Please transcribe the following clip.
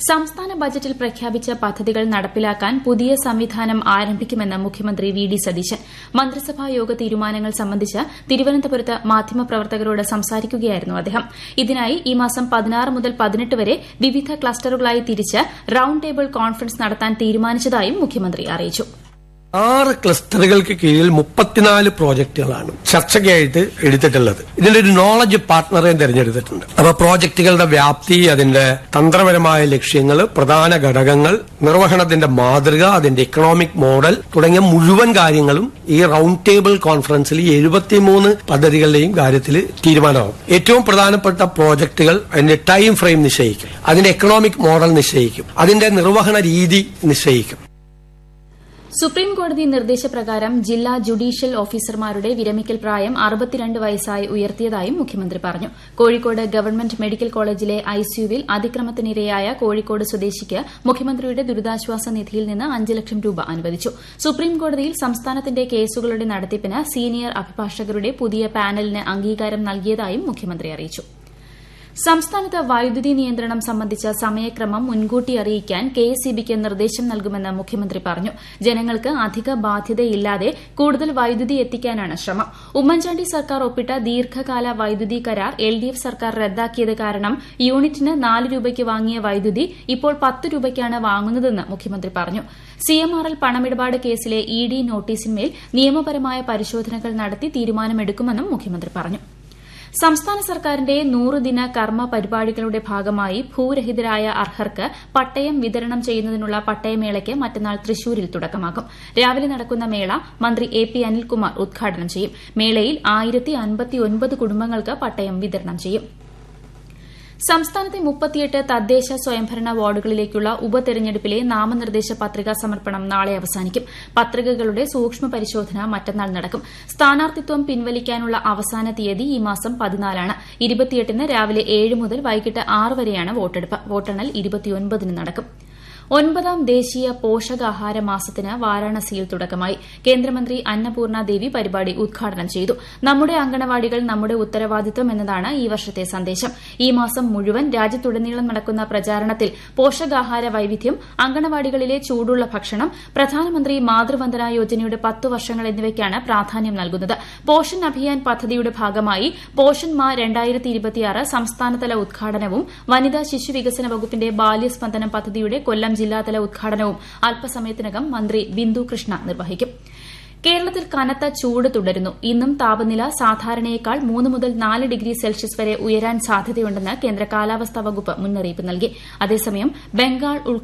സംസ്ഥാന ബജറ്റിൽ പ്രഖ്യാപിച്ച പദ്ധതികൾ നടപ്പിലാക്കാൻ പുതിയ സംവിധാനം ആരംഭിക്കുമെന്ന് മുഖ്യമന്ത്രി വി ഡി സതീശൻ മന്ത്രിസഭാ യോഗ തീരുമാനങ്ങൾ സംബന്ധിച്ച് തിരുവനന്തപുരത്ത് മാധ്യമപ്രവർത്തകരോട് സംസാരിക്കുകയായിരുന്നു അദ്ദേഹം ഇതിനായി ഈ മാസം പതിനാറ് മുതൽ പതിനെട്ട് വരെ വിവിധ ക്ലസ്റ്ററുകളായി തിരിച്ച് റൌണ്ട് ടേബിൾ കോൺഫറൻസ് നടത്താൻ തീരുമാനിച്ചതായും മുഖ്യമന്ത്രി അറിയിച്ചു ആറ് ക്ലസ്റ്ററുകൾക്ക് കീഴിൽ മുപ്പത്തിനാല് പ്രോജക്റ്റുകളാണ് ചർച്ചയ്ക്കായിട്ട് എടുത്തിട്ടുള്ളത് ഇതിന്റെ ഒരു നോളജ് പാർട്ട്ണറെ തിരഞ്ഞെടുത്തിട്ടുണ്ട് അപ്പൊ പ്രോജക്റ്റുകളുടെ വ്യാപ്തി അതിന്റെ തന്ത്രപരമായ ലക്ഷ്യങ്ങൾ പ്രധാന ഘടകങ്ങൾ നിർവഹണത്തിന്റെ മാതൃക അതിന്റെ ഇക്കണോമിക് മോഡൽ തുടങ്ങിയ മുഴുവൻ കാര്യങ്ങളും ഈ റൌണ്ട് ടേബിൾ കോൺഫറൻസിൽ എഴുപത്തിമൂന്ന് പദ്ധതികളുടെയും കാര്യത്തിൽ തീരുമാനമാകും ഏറ്റവും പ്രധാനപ്പെട്ട പ്രോജക്റ്റുകൾ അതിന്റെ ടൈം ഫ്രെയിം നിശ്ചയിക്കും അതിന്റെ എക്കണോമിക് മോഡൽ നിശ്ചയിക്കും അതിന്റെ നിർവഹണ രീതി നിശ്ചയിക്കും സുപ്രീം കോടതി നിർദ്ദേശപ്രകാരം ജില്ലാ ജുഡീഷ്യൽ ഓഫീസർമാരുടെ വിരമിക്കൽ പ്രായം അറുപത്തിരണ്ട് വയസ്സായി ഉയർത്തിയതായും മുഖ്യമന്ത്രി പറഞ്ഞു കോഴിക്കോട് ഗവൺമെന്റ് മെഡിക്കൽ കോളേജിലെ ഐസിയുവിൽ അതിക്രമത്തിനിരയായ കോഴിക്കോട് സ്വദേശിക്ക് മുഖ്യമന്ത്രിയുടെ ദുരിതാശ്വാസ നിധിയിൽ നിന്ന് അഞ്ച് ലക്ഷം രൂപ അനുവദിച്ചു സുപ്രീം കോടതിയിൽ സംസ്ഥാനത്തിന്റെ കേസുകളുടെ നടത്തിപ്പിന് സീനിയർ അഭിഭാഷകരുടെ പുതിയ പാനലിന് അംഗീകാരം നൽകിയതായും മുഖ്യമന്ത്രി അറിയിച്ചു സംസ്ഥാനത്ത് വൈദ്യുതി നിയന്ത്രണം സംബന്ധിച്ച സമയക്രമം മുൻകൂട്ടി അറിയിക്കാൻ കെഎസ്ഇബിക്ക് നിർദ്ദേശം നൽകുമെന്ന് മുഖ്യമന്ത്രി പറഞ്ഞു ജനങ്ങൾക്ക് അധിക ബാധ്യതയില്ലാതെ കൂടുതൽ വൈദ്യുതി എത്തിക്കാനാണ് ശ്രമം ഉമ്മൻചാണ്ടി സർക്കാർ ഒപ്പിട്ട ദീർഘകാല വൈദ്യുതി കരാർ എൽഡിഎഫ് സർക്കാർ റദ്ദാക്കിയത് കാരണം യൂണിറ്റിന് നാല് രൂപയ്ക്ക് വാങ്ങിയ വൈദ്യുതി ഇപ്പോൾ പത്ത് രൂപയ്ക്കാണ് വാങ്ങുന്നതെന്ന് മുഖ്യമന്ത്രി പറഞ്ഞു സിഎംആർഎൽ പണമിടപാട് കേസിലെ ഇഡി നോട്ടീസിന്മേൽ നിയമപരമായ പരിശോധനകൾ നടത്തി തീരുമാനമെടുക്കുമെന്നും മുഖ്യമന്ത്രി പറഞ്ഞു സംസ്ഥാന സർക്കാരിന്റെ നൂറുദിന കർമ്മ പരിപാടികളുടെ ഭാഗമായി ഭൂരഹിതരായ അർഹർക്ക് പട്ടയം വിതരണം ചെയ്യുന്നതിനുള്ള പട്ടയമേളയ്ക്ക് മറ്റന്നാൾ തൃശൂരിൽ തുടക്കമാകും രാവിലെ നടക്കുന്ന മേള മന്ത്രി എ പി അനിൽകുമാർ ഉദ്ഘാടനം ചെയ്യും മേളയിൽ കുടുംബങ്ങൾക്ക് പട്ടയം വിതരണം ചെയ്യും സംസ്ഥാനത്തെ മുപ്പത്തിയെട്ട് തദ്ദേശ സ്വയംഭരണ വാർഡുകളിലേക്കുള്ള ഉപതെരഞ്ഞെടുപ്പിലെ നാമനിർദ്ദേശ പത്രികാ സമർപ്പണം നാളെ അവസാനിക്കും പത്രികകളുടെ സൂക്ഷ്മ പരിശോധന മറ്റന്നാൾ നടക്കും സ്ഥാനാർത്ഥിത്വം പിൻവലിക്കാനുള്ള അവസാന തീയതി ഈ മാസം പതിനാലാണ് ഇരുപത്തിയെട്ടിന് രാവിലെ ഏഴ് മുതൽ വൈകിട്ട് ആറ് വരെയാണ് വോട്ടെടുപ്പ് വോട്ടെണ്ണൽ ഇരുപത്തിയൊൻപതിന് നടക്കും ഒൻപതാം ദേശീയ പോഷകാഹാര മാസത്തിന് വാരാണസിയിൽ തുടക്കമായി കേന്ദ്രമന്ത്രി അന്നപൂർണ ദേവി പരിപാടി ഉദ്ഘാടനം ചെയ്തു നമ്മുടെ അങ്കണവാടികൾ നമ്മുടെ ഉത്തരവാദിത്വം എന്നതാണ് ഈ വർഷത്തെ സന്ദേശം ഈ മാസം മുഴുവൻ രാജ്യത്തുടനീളം നടക്കുന്ന പ്രചാരണത്തിൽ പോഷകാഹാര വൈവിധ്യം അങ്കണവാടികളിലെ ചൂടുള്ള ഭക്ഷണം പ്രധാനമന്ത്രി മാതൃവന്ദന യോജനയുടെ പത്തു വർഷങ്ങൾ എന്നിവയ്ക്കാണ് പ്രാധാന്യം നൽകുന്നത് പോഷൻ അഭിയാൻ പദ്ധതിയുടെ ഭാഗമായി പോഷൻ മാ സംസ്ഥാനതല ഉദ്ഘാടനവും വനിതാ ശിശുവികസന വകുപ്പിന്റെ ബാല്യസ്പന്ദനം പദ്ധതിയുടെ കൊല്ലം ജില്ലാതല ഉദ്ഘാടനവും അല്പസമയത്തിനകം മന്ത്രി ബിന്ദു കൃഷ്ണ നിർവഹിക്കും കേരളത്തിൽ കനത്ത ചൂട് തുടരുന്നു ഇന്നും താപനില സാധാരണയേക്കാൾ മൂന്ന് മുതൽ നാല് ഡിഗ്രി സെൽഷ്യസ് വരെ ഉയരാൻ സാധ്യതയുണ്ടെന്ന് കേന്ദ്ര കാലാവസ്ഥാ വകുപ്പ് മുന്നറിയിപ്പ് നൽകി അതേസമയം ബംഗാൾ